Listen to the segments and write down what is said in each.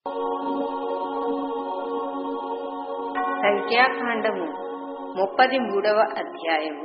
సంఖ్యాకాండము ముప్పది మూడవ అధ్యాయము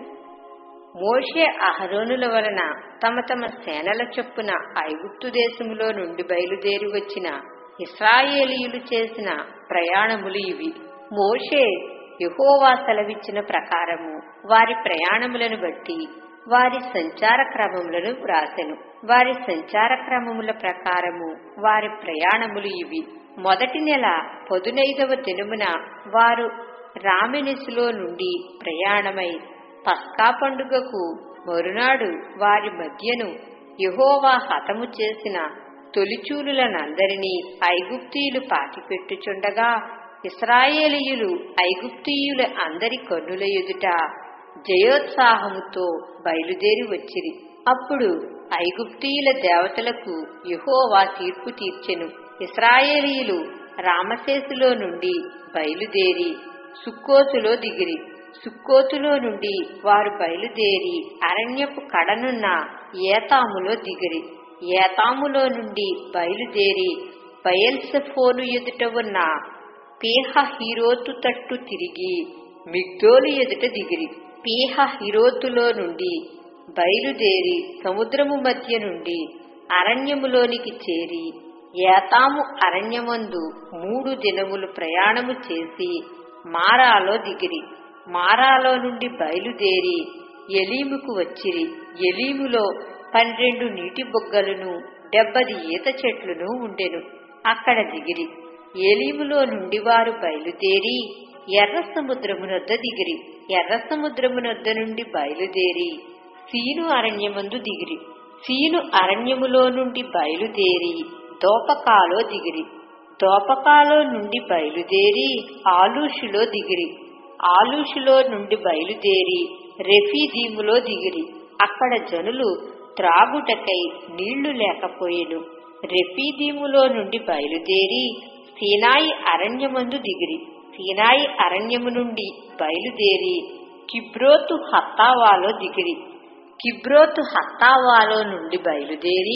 మోషే అహరోనుల వలన తమ తమ సేనల చొప్పున ఐగుప్తు దేశములో నుండి బయలుదేరి వచ్చిన ఇస్రాయేలీయులు చేసిన ప్రయాణములు ఇవి మోషే యెహోవా సెలవిచ్చిన ప్రకారము వారి ప్రయాణములను బట్టి వారి సంచార క్రమములను వ్రాసెను వారి సంచార క్రమముల ప్రకారము వారి ప్రయాణములు ఇవి మొదటి నెల పొదునైదవ దినమున వారు రామెనిసులో నుండి ప్రయాణమై పస్కా పండుగకు మరునాడు వారి మధ్యను యెహోవా హతము చేసిన తొలిచూలులనందరినీ ఐగుప్తీయులు పాతిపెట్టుచుండగా ఇస్రాయేలీయులు ఐగుప్తీయుల అందరి కన్నుల ఎదుట జయోత్సాహముతో బయలుదేరి వచ్చిరి అప్పుడు ఐగుప్తీయుల దేవతలకు యెహోవా తీర్పు తీర్చెను ఇస్రాయేలీయులు రామశేసులో నుండి బయలుదేరి సుక్కోతులో దిగిరి సుక్కోతులో నుండి వారు బయలుదేరి అరణ్యపు కడనున్న ఏతాములో దిగిరి ఏతాములో నుండి బయలుదేరి బయల్సెఫోను ఎదుట ఉన్న పీహ హీరోతు తట్టు తిరిగి మిగ్దోలు ఎదుట దిగిరి పీహ హిరోతులో నుండి బయలుదేరి సముద్రము మధ్య నుండి అరణ్యములోనికి చేరి ఏతాము అరణ్యమందు మూడు దినములు ప్రయాణము చేసి మారాలో దిగిరి మారాలో నుండి బయలుదేరి ఎలీముకు వచ్చిరి ఎలీములో పన్నెండు నీటి బొగ్గలను డెబ్బది ఈత చెట్లును ఉండెను అక్కడ దిగిరి ఎలీములో నుండి వారు బయలుదేరి ఎర్ర సముద్రమునొద్ద దిగిరి ఎర్ర సముద్రమునొద్ద నుండి బయలుదేరి సీను అరణ్యమందు దిగిరి సీను అరణ్యములో నుండి బయలుదేరి దోపకాలో దిగిరి దోపకాలో నుండి బయలుదేరి ఆలూషులో దిగిరి ఆలూషులో నుండి బయలుదేరి రెఫీదీములో దిగిరి అక్కడ జనులు త్రాగుటకై నీళ్లు లేకపోయెను రెఫీదీములో నుండి బయలుదేరి సీనాయి అరణ్యమందు దిగిరి సీనాయి అరణ్యము నుండి బయలుదేరి కిబ్రోతు హత్తావాలో దిగిరి కిబ్రోతు హత్తావాలో నుండి బయలుదేరి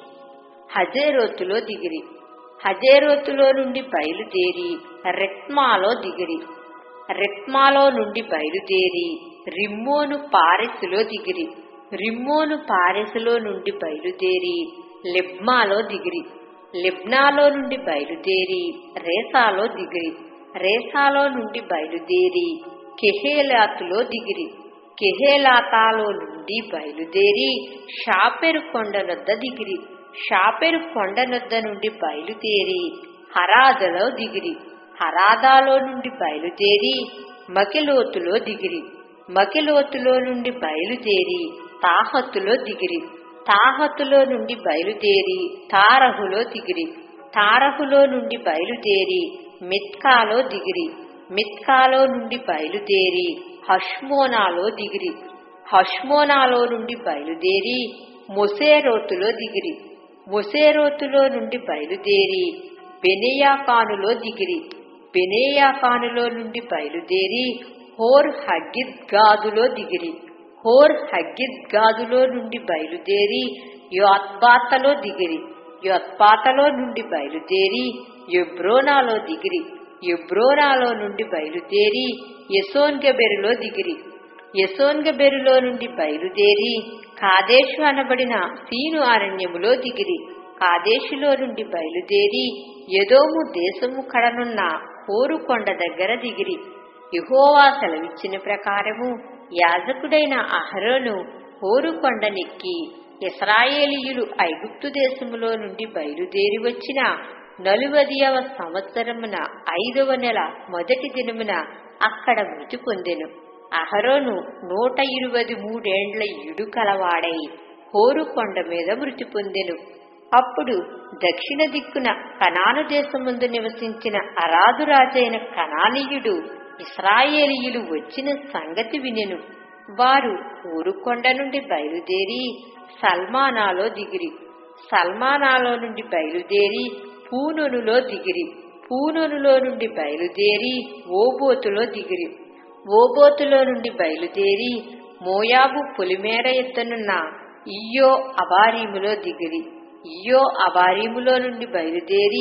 హజేరోతులో దిగిరి హజేరోతులో నుండి బయలుదేరి రెక్మాలో దిగిరి రెక్మాలో నుండి బయలుదేరి రిమ్మోను పారెసులో దిగిరి రిమ్మోను పారెసులో నుండి బయలుదేరి లెబ్మాలో దిగిరి లెబ్నాలో నుండి బయలుదేరి రేసాలో దిగిరి రేసాలో నుండి బయలుదేరి కెహేలాతులో దిగిరి కెహేలాతాలో నుండి బయలుదేరి షాపెరు కొండనొద్ద దిగిరి షాపెరు కొండనొద్ద నుండి బయలుదేరి హరాదలో దిగిరి హరాదాలో నుండి బయలుదేరి మకిలోతులో దిగిరి మకిలోతులో నుండి బయలుదేరి తాహతులో దిగిరి తాహతులో నుండి బయలుదేరి తారహులో దిగిరి తారహులో నుండి బయలుదేరి మిత్కాలో దిగిరి మిత్కాలో నుండి బయలుదేరి హష్మోనాలో దిగిరి హష్మోనాలో నుండి బయలుదేరి మొసేరోతులో దిగిరి మొసేరోతులో నుండి బయలుదేరి బెనేయాకానులో దిగిరి బెనేయాకానులో నుండి బయలుదేరి హోర్ హగ్గిద్గాదులో దిగిరి హోర్ హగ్గిద్గాదులో నుండి బయలుదేరి యోత్బాతలో దిగిరి యోత్బాతలో నుండి బయలుదేరి ఎబ్రోనాలో దిగిరి ఎబ్రోనాలో నుండి బయలుదేరి యశోన్గబెరులో దిగిరి యశోన్గబెరులో నుండి బయలుదేరి కాదేశు అనబడిన సీను అరణ్యములో దిగిరి కాదేశులో నుండి బయలుదేరి ఎదోము దేశము కడనున్న కోరుకొండ దగ్గర దిగిరి యహోవా సెలవిచ్చిన ప్రకారము యాజకుడైన అహరోను కోరుకొండనెక్కి ఇస్రాయేలీయులు ఐగుప్తు దేశములో నుండి బయలుదేరి వచ్చిన నలువదియవ సంవత్సరమున ఐదవ నెల మొదటి దినమున అక్కడ మృతి పొందెను అహరోను నూట ఇరవై మూడేండ్ల ఇడు కలవాడై హోరుకొండ మీద మృతి పొందెను అప్పుడు దక్షిణ దిక్కున కనాను దేశముందు నివసించిన అరాధురాజైన కనానీయుడు ఇస్రాయేలీయులు వచ్చిన సంగతి వినెను వారు ఊరుకొండ నుండి బయలుదేరి సల్మానాలో దిగిరి సల్మానాలో నుండి బయలుదేరి పూనొనులో దిగిరి పూనొనులో నుండి బయలుదేరి ఓబోతులో దిగిరి ఓబోతులో నుండి బయలుదేరి మోయాబు పొలిమేర ఎత్తునున్న ఇయ్యో అబారీములో దిగిరి ఇయ్యో అబారీములో నుండి బయలుదేరి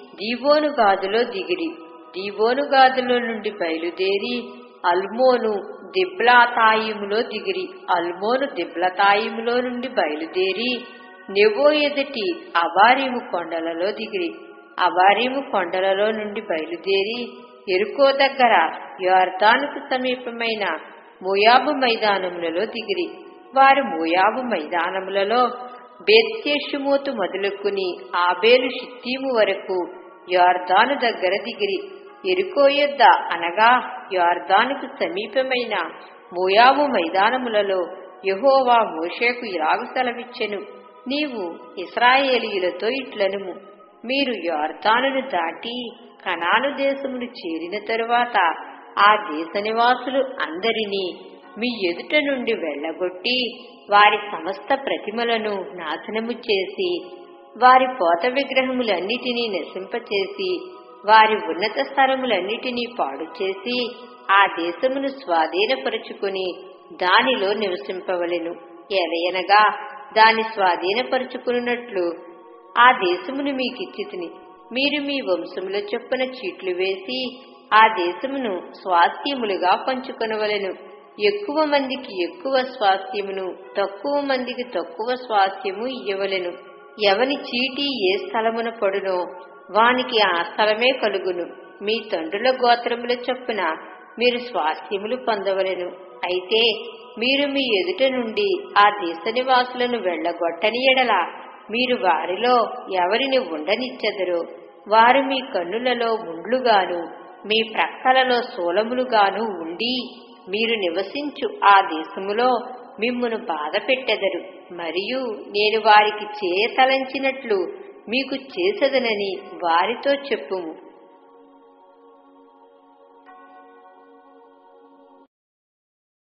దీవోనుగాదులో దిగిరి దీవోనుగాదులో నుండి బయలుదేరి అల్మోను దిబ్లాతాయిములో దిగిరి అల్మోను దిబ్లతాయిములో నుండి బయలుదేరి నెవో ఎదుటి అబారీము కొండలలో దిగిరి అబారీము కొండలలో నుండి బయలుదేరి ఎరుకో దగ్గర యోర్దానుకు సమీపమైన మోయాబు మైదానములలో దిగిరి వారు మోయాబు మైదానములలో బేత్యేషుమోతు మొదలుకుని ఆబేలు షిత్తీము వరకు యోర్దాను దగ్గర దిగిరి ఎరుకో యొద్ద అనగా యోర్దానుకు సమీపమైన మోయాబు మైదానములలో యహోవా మోషేకు ఇలాగు సెలవిచ్చెను నీవు ఇస్రాయేలీయులతో ఇట్లనుము మీరు యోర్దానును దాటి కనాను దేశమును చేరిన తరువాత ఆ దేశ నివాసులు అందరినీ మీ ఎదుట నుండి వెళ్ళగొట్టి వారి సమస్త ప్రతిమలను నాశనము చేసి వారి పోత విగ్రహములన్నిటినీ నశింపచేసి వారి ఉన్నత స్థలములన్నిటినీ పాడు చేసి ఆ దేశమును స్వాధీనపరుచుకుని దానిలో నివసింపవలెను ఎలయనగా దాని స్వాధీనపరుచుకున్నట్లు ఆ దేశమును మీకిచ్చితిని మీరు మీ వంశముల చొప్పున చీట్లు వేసి ఆ దేశమును స్వాస్థ్యములుగా పంచుకొనవలెను ఎక్కువ మందికి ఎక్కువ స్వాస్థ్యమును తక్కువ మందికి తక్కువ స్వాస్థ్యము ఇయ్యవలెను ఎవని చీటి ఏ స్థలమున పడునో వానికి ఆ స్థలమే కలుగును మీ తండ్రుల గోత్రముల చొప్పున మీరు స్వాస్థ్యములు పొందవలెను అయితే మీరు మీ ఎదుట నుండి ఆ దేశ నివాసులను వెళ్లగొట్టని ఎడల మీరు వారిలో ఎవరిని ఉండనిచ్చెదరో వారు మీ కన్నులలో ముండ్లుగాను మీ ప్రక్కలలో శూలములుగాను ఉండి మీరు నివసించు ఆ దేశములో మిమ్మును బాధ పెట్టెదరు మరియు నేను వారికి చేయతలంచినట్లు మీకు చేసదనని వారితో చెప్పుము